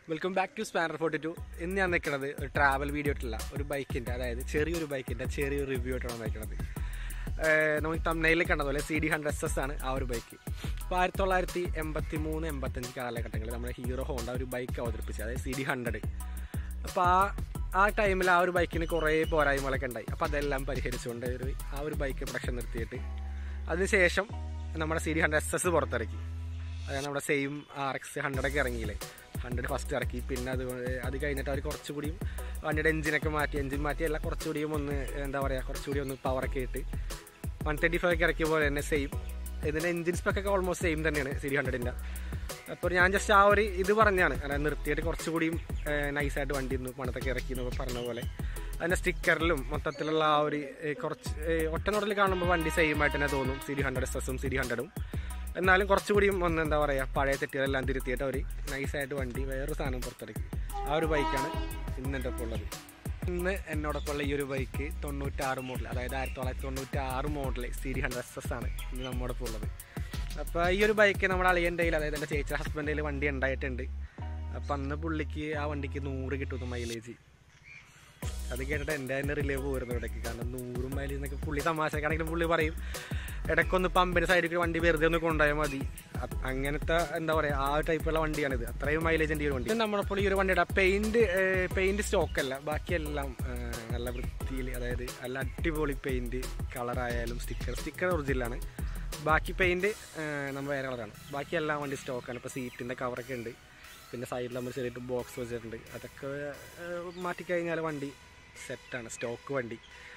welcome back to spanner forty two ഇന്ന് ഞാൻ നിൽക്കുന്നത് ഒരു ട്രാവൽ വീഡിയോ ആയിട്ടില്ല ഒരു ബൈക്കിൻ്റെ അതായത് ചെറിയൊരു ബൈക്കിൻ്റെ ചെറിയൊരു റിവ്യൂ ആയിട്ടാണ് നിൽക്കുന്നത് നമുക്ക് തമ്മനയിൽ കണ്ടതുപോലെ C D hundred S S ആണ് ആ ഒരു ബൈക്ക് അപ്പോൾ ആയിരത്തി തൊള്ളായിരത്തി എൺപത്തി മൂന്ന് എൺപത്തഞ്ച് കാലഘട്ടങ്ങളിൽ നമ്മുടെ ഹീറോ ഹോണ്ട ഒരു ബൈക്ക് അവതരിപ്പിച്ചത് അതായത് സി ഡി ഹൺഡ്രഡ് അപ്പോൾ ആ ആ ടൈമിൽ ആ ഒരു ബൈക്കിന് കുറേ പോരായ്മകളൊക്കെ ഉണ്ടായി അപ്പോൾ അതെല്ലാം പരിഹരിച്ചുകൊണ്ട് ഒരു ആ ഒരു ബൈക്ക് പ്രൊഡക്ഷൻ നിർത്തിയിട്ട് അതിനുശേഷം നമ്മുടെ C D hundred S S പുറത്തിറക്കി അതായത് നമ്മുടെ സെയിം ആർ എക്സ് ഹൺഡ്രഡൊക്കെ ഇറങ്ങിയില്ലേ ഹൺഡ്രഡ് ഫസ്റ്റ് ഇറക്കി പിന്നെ അത് അത് കഴിഞ്ഞിട്ട് അവർ കുറച്ചുകൂടിയും വണ്ടിയുടെ എഞ്ചിനൊക്കെ മാറ്റി എഞ്ചിൻ മാറ്റി അല്ല കുറച്ചുകൂടിയും ഒന്ന് എന്താ പറയുക കുറച്ചുകൂടി ഒന്ന് പവറൊക്കെ ഇട്ട് വൺ തേർട്ടി ഫൈവ് ഒക്കെ ഇറക്കിയ പോലെ തന്നെ സെയിം ഇതിൻ്റെ എഞ്ചിൻ സ്പെക്കൊക്കെ ഓൾമോസ്റ്റ് സെയിം തന്നെയാണ് സി ഹൺഡ്രഡിൻ്റെ അപ്പോൾ ഞാൻ ജസ്റ്റ് ആ ഒരു ഇത് പറഞ്ഞാണ് അതായത് നിർത്തിയിട്ട് കുറച്ചുകൂടിയും നൈസായിട്ട് വണ്ടി ഒന്ന് പണത്തൊക്കെ ഇറക്കി എന്നൊക്കെ പറഞ്ഞ പോലെ അതിൻ്റെ സ്റ്റിക്കറിലും മൊത്തത്തിലുള്ള ആ ഒരു ഏഹ്, കുറച്ച് ഏഹ്, ഒറ്റ നോട്ടിൽ കാണുമ്പോൾ വണ്ടി സെയിം ആയിട്ട് തന്നെ തോന്നും സി ഡി ഹൺഡ്രഡ് എസ് എസും സി ഡി ഹൺഡ്രഡും എന്നാലും കുറച്ചുകൂടിയും ഒന്ന് എന്താ പറയുക പഴയ തെറ്റുകളെല്ലാം തിരുത്തിയിട്ട് അവർ നൈസായിട്ട് വണ്ടി വേറൊരു സാധനം പുറത്തിറക്കി ആ ഒരു ബൈക്കാണ് ഇന്ന് എൻ്റെ ഒപ്പം ഉള്ളത് ഇന്ന് എന്നോടൊപ്പം ഉള്ള ഈ ഒരു ബൈക്ക് തൊണ്ണൂറ്റാറ് മോഡൽ അതായത് ആയിരത്തി തൊള്ളായിരത്തി തൊണ്ണൂറ്റി ആറ് model C D hundred S S ആണ് ഇന്ന് നമ്മോടൊപ്പം ഉള്ളത് അപ്പോൾ ഈ ഒരു ബൈക്ക് നമ്മുടെ അളിയൻ്റെ കയ്യിൽ അതായത് എൻ്റെ ചേച്ചി ഹസ്ബൻഡിൻ്റെ കയ്യിൽ വണ്ടി ഉണ്ടായിട്ടുണ്ട് അപ്പം അന്ന് പുള്ളിക്ക് ആ വണ്ടിക്ക് നൂറ് കിട്ടുന്നു മൈലേജ് അത് കേട്ടിട്ട് എൻ്റെ തന്നെ റിലേ പോയിരുന്നു ഇടയ്ക്ക് കാരണം നൂറും മൈലേജ് എന്നൊക്കെ പുള്ളി തമാശക്കാണെങ്കിലും പുള്ളി പറയും ഇടയ്ക്കൊന്ന് പമ്പിന് സൈഡിൽ കൂടി വണ്ടി വെറുതെ ഒന്ന് കൊണ്ടുപോയാൽ മതി അത് അങ്ങനത്തെ എന്താ പറയുക ആ ടൈപ്പുള്ള വണ്ടിയാണിത് അത്രയും മൈലേജിൻ്റെ ഈ ഒരു വണ്ടി നമ്മളിപ്പോൾ ഈ ഒരു വണ്ടിയുടെ പെയിൻറ് പെയിൻറ് സ്റ്റോക്കല്ല ബാക്കിയെല്ലാം ഏഹ്, നല്ല വൃത്തിയിൽ അതായത് നല്ല അടിപൊളി പെയിൻറ് കളറായാലും സ്റ്റിക്കർ സ്റ്റിക്കർ ഒറിജിനലാണ് ബാക്കി പെയിൻറ് നമ്മൾ വേറെ കളറാണ് ബാക്കി എല്ലാം വണ്ടി സ്റ്റോക്കാണ് ഇപ്പോൾ സീറ്റിൻ്റെ കവറൊക്കെ ഉണ്ട് പിന്നെ സൈഡിൽ നമ്മൾ ചെറിയിട്ട് ബോക്സ് വെച്ചിട്ടുണ്ട് അതൊക്കെ ഏഹ്, മാറ്റിക്കഴിഞ്ഞാൽ വണ്ടി സെറ്റാണ് സ്റ്റോക്ക് വണ്ടി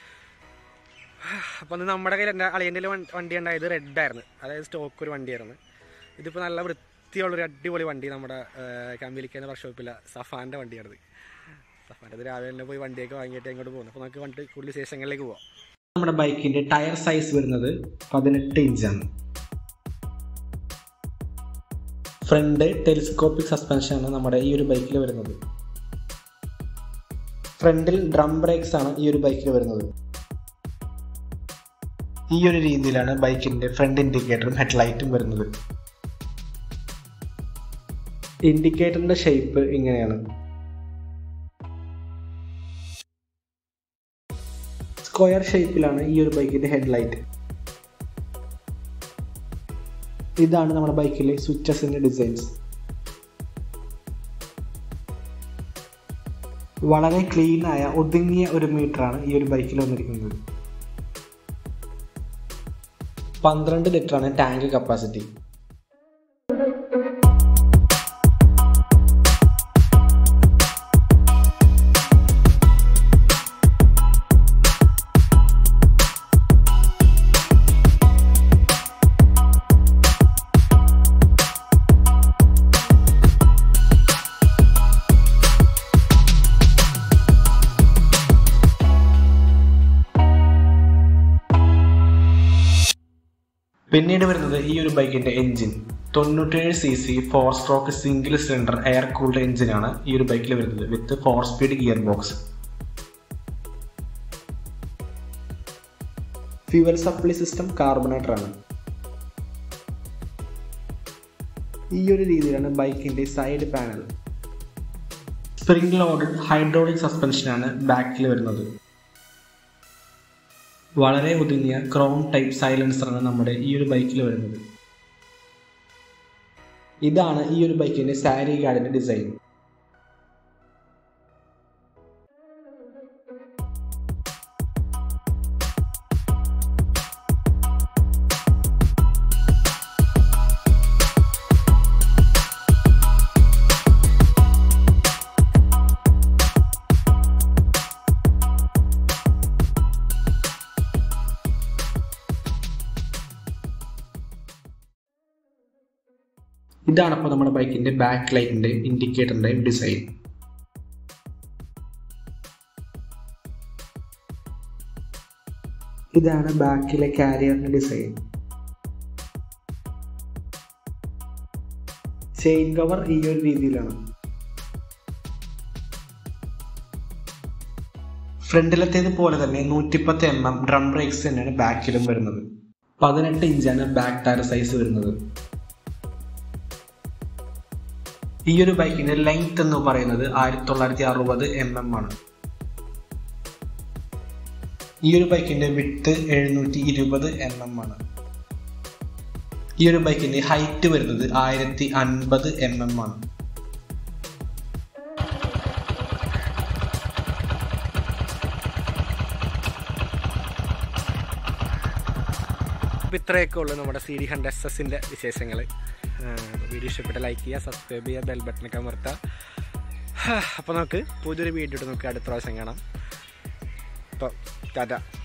അപ്പോൾ അന്ന് നമ്മുടെ കയ്യിൽ എൻ്റെ അളിയൻ്റെ കയ്യിൽ വണ്ടി ഉണ്ടായത് റെഡ് ആയിരുന്നു അതായത് സ്റ്റോക്ക് ഒരു വണ്ടിയായിരുന്നു ഇതിപ്പോൾ നല്ല വൃത്തിയുള്ളൊരു അടിപൊളി വണ്ടി നമ്മുടെ കമ്പിലിക്കുന്ന വർക്ക്ഷോപ്പില്ല സഫാൻ്റെ വണ്ടിയാണിത് സഫാൻ്റെ ഇത് രാവിലെ തന്നെ പോയി വണ്ടിയൊക്കെ വാങ്ങിയിട്ട് ഇങ്ങോട്ട് പോകുന്നു അപ്പോൾ നമുക്ക് വണ്ടി കൂടുതൽ വിശേഷങ്ങളിലേക്ക് പോവാം നമ്മുടെ ബൈക്കിന്റെ ടയർ സൈസ് വരുന്നത് പതിനെട്ട് ഇഞ്ചാണ് ഫ്രണ്ട് ടെലിസ്കോപ്പിക് സസ്പെൻഷൻ ആണ് നമ്മുടെ ഈ ഒരു ബൈക്കിൽ വരുന്നത് ഫ്രണ്ടിൽ ഡ്രം ബ്രേക്സ് ആണ് ഈ ഒരു ബൈക്കിൽ വരുന്നത് ഈ ഒരു രീതിയിലാണ് ബൈക്കിന്റെ ഫ്രണ്ട് ഇൻഡിക്കേറ്ററും ഹെഡ്ലൈറ്റും വരുന്നത് ഇൻഡിക്കേറ്ററിന്റെ ഷേപ്പ് ഇങ്ങനെയാണ് സ്ക്വയർ ഷേപ്പിലാണ് ഈ ഒരു ബൈക്കിന്റെ ഹെഡ്ലൈറ്റ് ഇതാണ് നമ്മുടെ ബൈക്കിലെ സ്വിച്ചസിന്റെ ഡിസൈൻസ് വളരെ ക്ലീൻ ആയ ഒതുങ്ങിയ ഒരു മീറ്ററാണ് ഈ ഒരു ബൈക്കിൽ വന്നിരിക്കുന്നത് പന്ത്രണ്ട് ലിറ്ററാണ് ടാങ്ക് കപ്പാസിറ്റി പിന്നീട് വരുന്നത് ഈ ഒരു ബൈക്കിന്റെ എഞ്ചിൻ തൊണ്ണൂറ്റേഴ് C C four stroke single cylinder air cooled എഞ്ചിനാണ് ഈ ഒരു ബൈക്കിൽ വരുന്നത് with four speed gear box fuel supply system carburettor ആണ് ഈ ഒരു രീതിയിലാണ് ബൈക്കിന്റെ side panel spring loaded hydraulic സസ്പെൻഷനാണ് ബാക്കിൽ വരുന്നത് വളരെ ഒതുങ്ങിയ ക്രോം ടൈപ്പ് സൈലൻസറാണ് നമ്മുടെ ഈ ഒരു ബൈക്കിൽ വരുന്നത് ഇതാണ് ഈ ഒരു ബൈക്കിന്റെ സാരി ഗാർഡിന്റെ ഡിസൈൻ ഇതാണ് അപ്പോൾ നമ്മുടെ ബൈക്കിന്റെ ബാക്ക് ലൈറ്റിന്റെയും ഇൻഡിക്കേറ്ററിന്റെയും ഡിസൈൻ ഇതാണ് ബാക്കിലെ കാരിയറിന്റെ ഡിസൈൻ ചെയിൻ കവർ ഈ ഒരു രീതിയിലാണ് ഫ്രണ്ടിലത്തേത് പോലെ തന്നെ നൂറ്റിപ്പത്ത് എം എം ഡ്രം ബ്രേക്സ് തന്നെയാണ് ബാക്കിലും വരുന്നത് പതിനെട്ട് ഇഞ്ചാണ് ബാക്ക് ടയർ സൈസ് വരുന്നത് ഈ ഒരു ബൈക്കിന്റെ ലെങ്ത് എന്ന് പറയുന്നത് ആയിരത്തി തൊള്ളായിരത്തി അറുപത് എം എം ആണ് ഈ ഒരു ബൈക്കിന്റെ വിട്ട് എഴുന്നൂറ്റി ഇരുപത് എം എം ആണ് ഈ ഒരു ബൈക്കിന്റെ ഹൈറ്റ് വരുന്നത് ആയിരത്തി അൻപത് എം എം ആണ് അപ്പോൾ ഇത്രയൊക്കെ ഉള്ളൂ നമ്മുടെ സി ഡി ഹൺഡ്രഡ് എസ് എസിൻ്റെ വിശേഷങ്ങൾ വീഡിയോ ഇഷ്ടപ്പെട്ട ലൈക്ക് ചെയ്യുക സബ്സ്ക്രൈബ് ചെയ്യുക ബെൽ ബട്ടനൊക്കെ അമർത്തുക അപ്പോൾ നമുക്ക് പുതിയൊരു വീഡിയോ നമുക്ക് അടുത്ത പ്രാവശ്യം കാണാം അപ്പോൾ ടാറ്റ